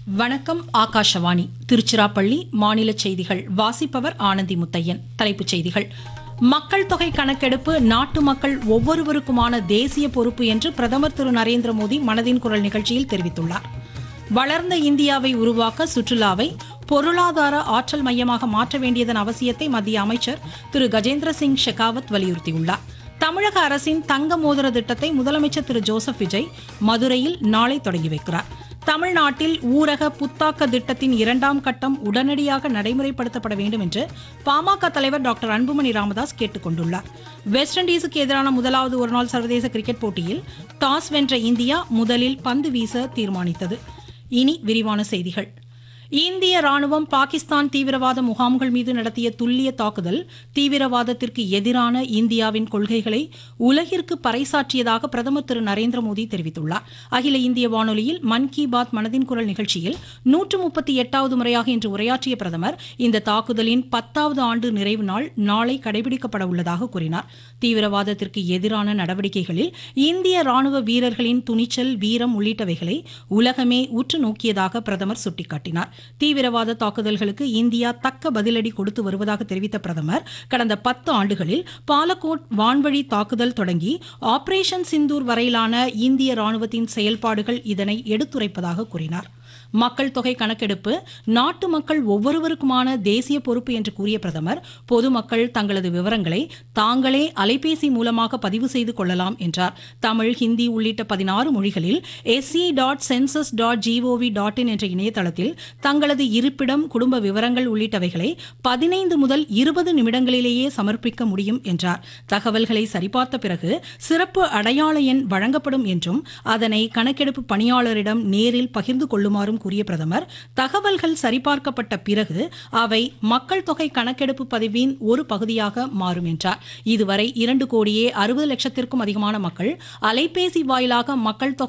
வணக்கம் ஆகாஷவாணி திருச்சிராப்பள்ளி மாநில செய்திகள் வாசிப்பவர் ஆனந்தி முத்தையன் தலைப்புச் செய்திகள் மக்கள் தொகை கணக்கெடுப்பு நாட்டு மக்கள் ஒவ்வொருவருக்குமான தேசிய பொறுப்பு என்று பிரதமர் திரு நரேந்திர மோடி மனதின் குரல் நிகழ்ச்சியில் தெரிவித்துள்ளார் வளர்ந்த இந்தியாவை உருவாக்க சுற்றுலாவை பொருளாதார ஆற்றல் மையமாக மாற்ற வேண்டியதன் அவசியத்தை மத்திய அமைச்சர் திரு கஜேந்திர சிங் ஷெகாவத் வலியுறுத்தியுள்ளார் தமிழக அரசின் தங்க மோதிர திட்டத்தை முதலமைச்சர் திரு ஜோசப் விஜய் மதுரையில் நாளை தொடங்கி வைக்கிறார் தமிழ்நாட்டில் ஊரக புத்தாக்க திட்டத்தின் இரண்டாம் கட்டம் உடனடியாக நடைமுறைப்படுத்தப்பட வேண்டும் என்று பாமக தலைவர் டாக்டர் அன்புமணி ராமதாஸ் கேட்டுக் கொண்டுள்ளார் வெஸ்ட் இண்டீஸுக்கு எதிரான முதலாவது ஒருநாள் சர்வதேச கிரிக்கெட் போட்டியில் டாஸ் வென்ற இந்தியா முதலில் பந்து வீச தீர்மானித்தது இனி விரிவான செய்திகள் இந்திய ராணுவம் பாகிஸ்தான் தீவிரவாத முகாம்கள் மீது நடத்திய துல்லிய தாக்குதல் தீவிரவாதத்திற்கு எதிரான இந்தியாவின் கொள்கைகளை உலகிற்கு பறைசாற்றியதாக பிரதமர் திரு நரேந்திர மோடி தெரிவித்துள்ளார் அகில இந்திய வானொலியில் மன் கி பாத் மனதின் குரல் நிகழ்ச்சியில் நூற்று முப்பத்தி எட்டாவது முறையாக இன்று உரையாற்றிய பிரதமர் இந்த தாக்குதலின் பத்தாவது ஆண்டு நிறைவு நாள் நாளை கடைபிடிக்கப்பட உள்ளதாக கூறினார் தீவிரவாதத்திற்கு எதிரான நடவடிக்கைகளில் இந்திய ராணுவ வீரர்களின் துணிச்சல் வீரம் உள்ளிட்டவைகளை உலகமே உற்று நோக்கியதாக பிரதமர் சுட்டிக்காட்டினார் தீவிரவாத தாக்குதல்களுக்கு இந்தியா தக்க பதிலடி கொடுத்து வருவதாக தெரிவித்த பிரதமர் கடந்த பத்து ஆண்டுகளில் பாலகோட் வான்வழி தாக்குதல் தொடங்கி ஆபரேஷன் சிந்தூர் வரையிலான இந்திய ராணுவத்தின் செயல்பாடுகள் இதனை எடுத்துரைப்பதாக கூறினார் மக்கள் தொகை கணக்கெடுப்பு நாட்டு மக்கள் ஒவ்வொருவருக்குமான தேசிய பொறுப்பு என்று கூறிய பிரதமர் பொதுமக்கள் தங்களது விவரங்களை தாங்களே அலைபேசி மூலமாக பதிவு செய்து கொள்ளலாம் என்றார் தமிழ் ஹிந்தி உள்ளிட்ட பதினாறு மொழிகளில் SC dot census dot GOV dot in என்ற இணையதளத்தில் தங்களது இருப்பிடம் குடும்ப விவரங்கள் உள்ளிட்டவைகளை பதினைந்து முதல் இருபது நிமிடங்களிலேயே சமர்ப்பிக்க முடியும் என்றார் தகவல்களை சரிபார்த்த பிறகு சிறப்பு அடையாள எண் வழங்கப்படும் என்றும் அதனை கணக்கெடுப்பு பணியாளரிடம் நேரில் பகிர்ந்து கொள்ளுமாறும் கூறிய பிரதமர் தகவல்கள் சரிபார்க்கப்பட்ட பிறகு அவை மக்கள் தொகை கணக்கெடுப்பு பதிவின் ஒரு பகுதியாக மாறும் என்றார் இதுவரை இரண்டு கோடியே அறுபது லட்சத்திற்கும் அதிகமான மக்கள் அலைபேசி வாயிலாக மக்கள் தொகை